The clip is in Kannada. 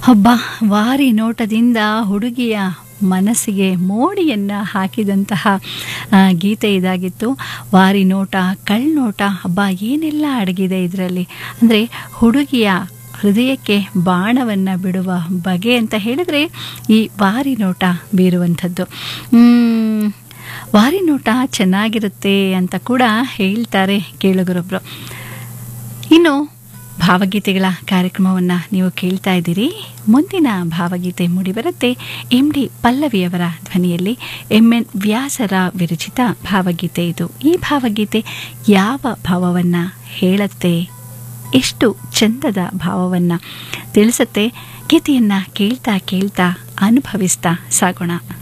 ಒಬ್ಬ ವಾರಿ ನೋಟದಿಂದ ಹುಡುಗಿಯ ಮನಸ್ಸಿಗೆ ಮೋಡಿಯನ್ನು ಹಾಕಿದಂತಹ ಆ, ಗೀತೆ ಇದಾಗಿತ್ತು ವಾರಿ ನೋಟ ಕಳ್ನೋಟ ಹಬ್ಬ ಏನೆಲ್ಲ ಅಡಗಿದೆ ಇದರಲ್ಲಿ ಅಂದರೆ ಹುಡುಗಿಯ ಹೃದಯಕ್ಕೆ ಬಾಣವನ್ನು ಬಿಡುವ ಬಗೆ ಅಂತ ಹೇಳಿದರೆ ಈ ವಾರಿ ನೋಟ ಬೀರುವಂಥದ್ದು ಮ್, ವಾರಿ ನೋಟ ಚೆನ್ನಾಗಿರುತ್ತೆ ಅಂತ ಕೂಡ ಹೇಳ್ತಾರೆ ಕೇಳುಗರೊಬ್ಬರು ಇನ್ನು ಭಾವಗೀತೆಗಳ ಕಾರ್ಯಕ್ರಮವನ್ನು ನೀವು ಕೇಳ್ತಾ ಇದ್ದೀರಿ ಮುಂದಿನ ಭಾವಗೀತೆ ಮೂಡಿಬರುತ್ತೆ ಎಂ ಡಿ ಪಲ್ಲವಿಯವರ ಧ್ವನಿಯಲ್ಲಿ ಎಂ ಎನ್ ವ್ಯಾಸರ ವಿರಚಿತ ಭಾವಗೀತೆ ಇದು ಈ ಭಾವಗೀತೆ ಯಾವ ಭಾವವನ್ನು ಹೇಳುತ್ತೆ ಎಷ್ಟು ಚಂದದ ಭಾವವನ್ನು ತಿಳಿಸುತ್ತೆ ಗೀತೆಯನ್ನು ಕೇಳ್ತಾ ಕೇಳ್ತಾ ಅನುಭವಿಸ್ತಾ ಸಾಗೋಣ